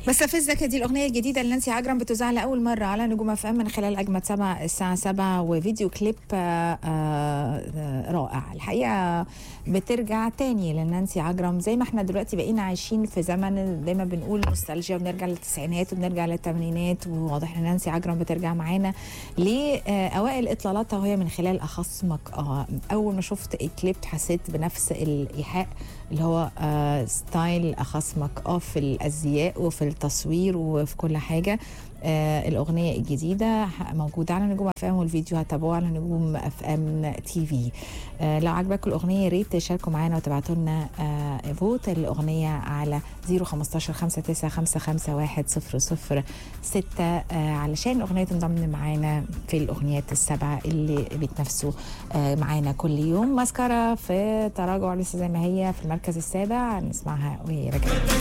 بستفزك دي الاغنيه الجديده اللي نانسي عجرم بتذاع لاول مره على نجوم اف ام من خلال اجمد سبعة الساعه 7 وفيديو كليب آه، آه، رائع الحقيقه بترجع تاني لنانسي عجرم زي ما احنا دلوقتي بقينا عايشين في زمن دايما بنقول نوستالجيا وبنرجع للتسعينات وبنرجع للثمانينات وواضح ان نانسي عجرم بترجع معانا لاوائل اطلالاتها وهي من خلال اخصمك اه اول ما شفت الكليب حسيت بنفس الايحاء اللي هو آه ستايل اخصمك اه في الازياء وفي التصوير وفي كل حاجه آه الاغنيه الجديده موجوده على نجوم اف ام والفيديو هتابعوه على نجوم اف ام تي في آه لو عجبكم الاغنيه يا ريت تشاركوا معانا وتبعتوا لنا آه فوت الاغنيه على 015 59 6 آه علشان الاغنيه تنضم معانا في الاغنيات السبعه اللي بيتنافسوا آه معانا كل يوم ماسكارا في تراجع لسه زي ما هي في المركز السابع نسمعها وهي راجعه